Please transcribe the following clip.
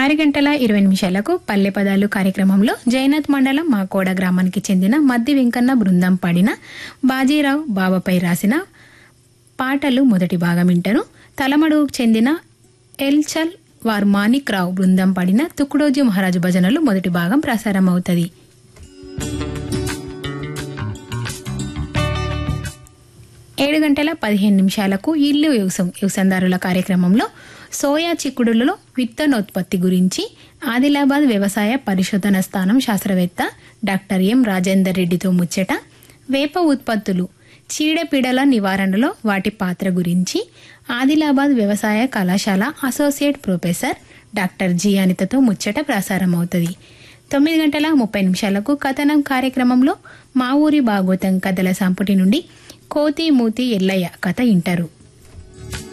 ఆరు గంటల ఇరవై నిమిషాలకు పల్లె పదాలు కార్యక్రమంలో జైనత్ మండలం మాకోడ గ్రామానికి చెందిన మద్ది వెంకన్న బృందం పాడిన బాజీరావు బాబాపై రాసిన పాటలు మొదటి భాగం వింటారు తలమడుకు చెందిన ఎల్చల్ వార్ మాణిక్ రావు బృందం పాడిన తుకుడోజీ మహారాజు భజనలు మొదటి భాగం ప్రసారం అవుతుంది ఏడు గంటల పదిహేను నిమిషాలకు ఇల్లు వ్యవసం వ్యవసాయదారుల కార్యక్రమంలో సోయా చిక్కుడులలో విత్తనోత్పత్తి గురించి ఆదిలాబాద్ వ్యవసాయ పరిశోధన స్థానం శాస్త్రవేత్త డాక్టర్ ఎం రాజేందర్ రెడ్డితో ముచ్చట వేప ఉత్పత్తులు చీడపీడల నివారణలో వాటి పాత్ర గురించి ఆదిలాబాద్ వ్యవసాయ కళాశాల అసోసియేట్ ప్రొఫెసర్ డాక్టర్ జి అనితతో ముచ్చట ప్రసారం అవుతుంది తొమ్మిది గంటల ముప్పై నిమిషాలకు కథనం కార్యక్రమంలో మా ఊరి భాగవతం కథల సంపుటి నుండి కోతి మూతి ఎల్లయ్య కథ ఇంటారు